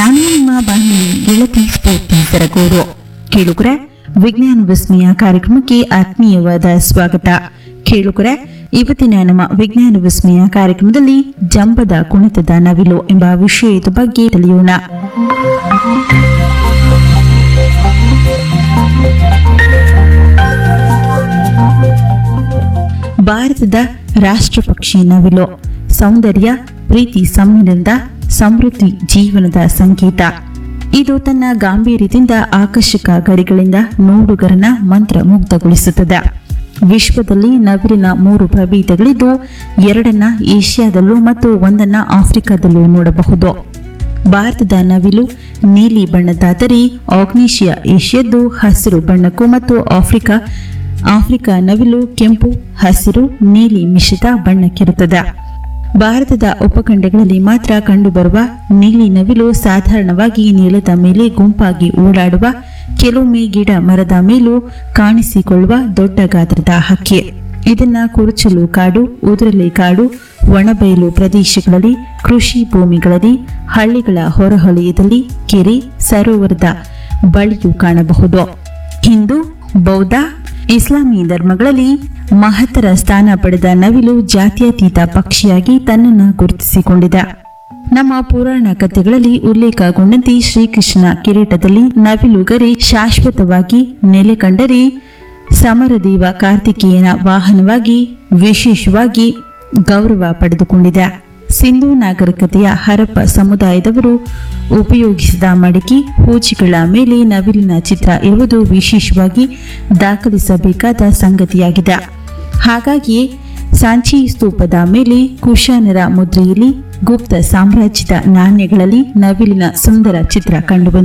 ನಾನು ನಿಮ್ಮ ಬಾನುಲಿ ಗೆಳತಿ ಸ್ಫೂರ್ತಿ ಸರಗೂರು ಕೇಳುಗರೆ ವಿಜ್ಞಾನ ವಿಸ್ಮಯ ಕಾರ್ಯಕ್ರಮಕ್ಕೆ ಆತ್ಮೀಯವಾದ ಸ್ವಾಗತ ಕೇಳುಗರೆ ಇವತ್ತಿನ ನಮ್ಮ ವಿಜ್ಞಾನ ವಿಸ್ಮಯ ಕಾರ್ಯಕ್ರಮದಲ್ಲಿ ಜಂಬದ ಕುಣಿತದ ನವಿಲು ಎಂಬ ವಿಷಯದ ಬಗ್ಗೆ ತಿಳಿಯೋಣ ಭಾರತದ ರಾಷ್ಟ್ರ ಪಕ್ಷಿ ನವಿಲು ಸೌಂದರ್ಯ ಪ್ರೀತಿ ಸಮ್ಮಿಲನದ ಸಮೃದ್ಧಿ ಜೀವನದ ಸಂಕೇತ ಇದು ತನ್ನ ಗಾಂಭೀರ್ಯದಿಂದ ಆಕರ್ಷಕ ಗರಿಗಳಿಂದ ನೋಡುಗರನ್ನ ಮಂತ್ರ ಮುಗ್ಧಗೊಳಿಸುತ್ತದೆ ವಿಶ್ವದಲ್ಲಿ ನವಿಲಿನ ಮೂರು ಪ್ರಭೇದಗಳಿದ್ದು ಎರಡನ್ನ ಏಷ್ಯಾದಲ್ಲೂ ಮತ್ತು ಒಂದನ್ನ ಆಫ್ರಿಕಾದಲ್ಲೂ ನೋಡಬಹುದು ಭಾರತದ ನವಿಲು ನೀಲಿ ಬಣ್ಣದಾದರೆ ಆಗ್ನೇಷಿಯಾ ಏಷ್ಯದ್ದು ಹಸಿರು ಬಣ್ಣಕ್ಕೂ ಮತ್ತು ಆಫ್ರಿಕಾ ಆಫ್ರಿಕಾ ನವಿಲು ಕೆಂಪು ಹಸಿರು ನೀಲಿ ಮಿಶ್ರಿತ ಬಣ್ಣಕ್ಕಿರುತ್ತದೆ ಭಾರತದ ಉಪಖಂಡಗಳಲ್ಲಿ ಮಾತ್ರ ಕಂಡುಬರುವ ನೀಲಿ ನವಿಲು ಸಾಧಾರಣವಾಗಿ ನೆಲದ ಮೇಲೆ ಗುಂಪಾಗಿ ಓಡಾಡುವ ಕೆಲವೊಮ್ಮೆ ಗಿಡ ಮರದ ಮೇಲೂ ಕಾಣಿಸಿಕೊಳ್ಳುವ ದೊಡ್ಡ ಗಾತ್ರದ ಹಕ್ಕಿ ಇದನ್ನ ಕುರುಚಲು ಕಾಡು ಉದುರಲೆ ಕಾಡು ಒಣಬಯಲು ಪ್ರದೇಶಗಳಲ್ಲಿ ಕೃಷಿ ಭೂಮಿಗಳಲ್ಲಿ ಹಳ್ಳಿಗಳ ಹೊರಹೊಲಯದಲ್ಲಿ ಕೆರೆ ಸರೋವರದ ಬಳಿಯೂ ಕಾಣಬಹುದು ಹಿಂದೂ ಬೌದ್ಧ ಇಸ್ಲಾಮಿ ಧರ್ಮಗಳಲ್ಲಿ ಮಹತ್ತರ ಸ್ಥಾನ ಪಡೆದ ನವಿಲು ಜಾತ್ಯತೀತ ಪಕ್ಷಿಯಾಗಿ ತನ್ನನ್ನು ಗುರುತಿಸಿಕೊಂಡಿದೆ ನಮ್ಮ ಪುರಾಣ ಕಥೆಗಳಲ್ಲಿ ಉಲ್ಲೇಖಗೊಂಡಂತೆ ಶ್ರೀಕೃಷ್ಣ ಕಿರೀಟದಲ್ಲಿ ನವಿಲುಗರಿ ಶಾಶ್ವತವಾಗಿ ನೆಲೆ ಕಂಡರೆ ಸಮರದೇವ ಕಾರ್ತಿಕೇಯನ ವಾಹನವಾಗಿ ವಿಶೇಷವಾಗಿ ಗೌರವ ಪಡೆದುಕೊಂಡಿದೆ ಸಿಂಧೂ ನಾಗರಿಕತೆಯ ಹರಪ್ಪ ಸಮುದಾಯದವರು ಉಪಯೋಗಿಸಿದ ಮಡಿಕೆ ಹೂಜಿಗಳ ಮೇಲೆ ನವಿಲಿನ ಚಿತ್ರ ಇರುವುದು ವಿಶೇಷವಾಗಿ ದಾಖಲಿಸಬೇಕಾದ ಸಂಗತಿಯಾಗಿದೆ ಹಾಗಾಗಿಯೇ ಸಾಂಚಿ ಸ್ತೂಪದ ಮೇಲೆ ಕುಶಾನರ ಮುದ್ರೆಯಲ್ಲಿ ಗುಪ್ತ ಸಾಮ್ರಾಜ್ಯದ ನಾಣ್ಯಗಳಲ್ಲಿ ನವಿಲಿನ ಸುಂದರ ಚಿತ್ರ ಕಂಡುಬಂದಿದೆ